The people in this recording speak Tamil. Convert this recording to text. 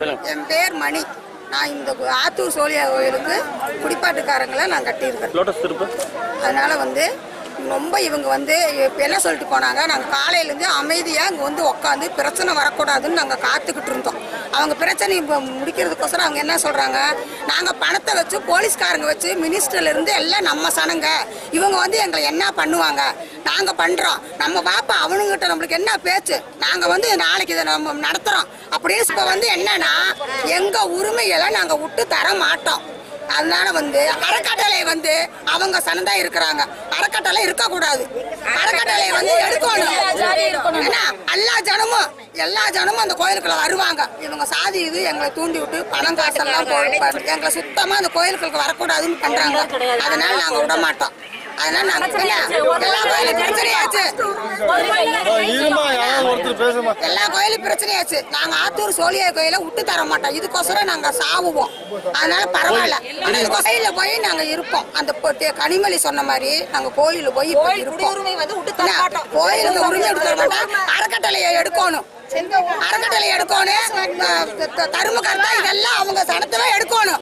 என் பேர் மணி நான் இந்த கு- ஆத்தூர் சோழியா கோயிலுக்கு குடிப்பாட்டுக்காரங்களை நான் கட்டியிருக்கேன் லோட்டஸ் திருப்பு அதனால வந்து ரொம்ப இவங்க வந்து இப்ப என்ன சொல்லிட்டு போனாங்க நாங்கள் காலையிலேருந்து அமைதியாக இங்கே வந்து உட்காந்து பிரச்சனை வரக்கூடாதுன்னு நாங்கள் காத்துக்கிட்டு இருந்தோம் அவங்க பிரச்சனை இப்போ முடிக்கிறதுக்கோசரம் அவங்க என்ன சொல்கிறாங்க நாங்கள் பணத்தை வச்சு போலீஸ்காரங்க வச்சு மினிஸ்டர்ல இருந்து எல்லாம் நம்ம சனங்க இவங்க வந்து எங்களை என்ன பண்ணுவாங்க நாங்கள் பண்ணுறோம் நம்ம பாப்பா அவனுங்கிட்ட நம்மளுக்கு என்ன பேச்சு நாங்கள் வந்து நாளைக்கு இதை நம்ம நடத்துகிறோம் அப்படின்னு இப்போ வந்து என்னன்னா எங்கள் உரிமைகளை நாங்கள் விட்டு தர மாட்டோம் அதனால வந்து அறக்கட்டளை வந்து அவங்க சனந்தா இருக்கிறாங்க அறக்கட்டளை இருக்க கூடாது அறக்கட்டளை வந்து எடுக்கணும் ஏன்னா எல்லா ஜனமும் எல்லா ஜனமும் அந்த கோயிலுக்குள்ள வருவாங்க இவங்க சாதி இது எங்களை தூண்டி விட்டு பணம் காசெல்லாம் போட்டு எங்களை சுத்தமா அந்த கோயிலுக்கு வரக்கூடாதுன்னு பண்றாங்க அதனால நாங்க விட மாட்டோம் அதனால நாங்க என்ன, எல்லா கோயிலும் பிரச்சனையாச்சு இருமா யாராவது ஒருத்தர் பேசுமா எல்லா கோயிலும் பிரச்சனையாச்சு நாங்க ஆத்தூர் சோழியா கோயில விட்டு தர மாட்டோம் இதுக்கோசரம் நாங்க சாவுவோம் அதனால பரவாயில்ல ஆனா இந்த கோயில போய் நாங்க இருப்போம் அந்த பொ- தே- கனிமொழி சொன்ன மாதிரி நாங்க கோயில போய் இப்ப இருப்போம் என்ன? கோயிலுக்கு உரிமை எடுக்க மாட்டோம் அறக்கட்டளையை எடுக்கணும் அறக்கட்டளை எடுக்கணும் தரும கருத்தா இதெல்லாம் அவங்க சனத்துல எடுக்கணும்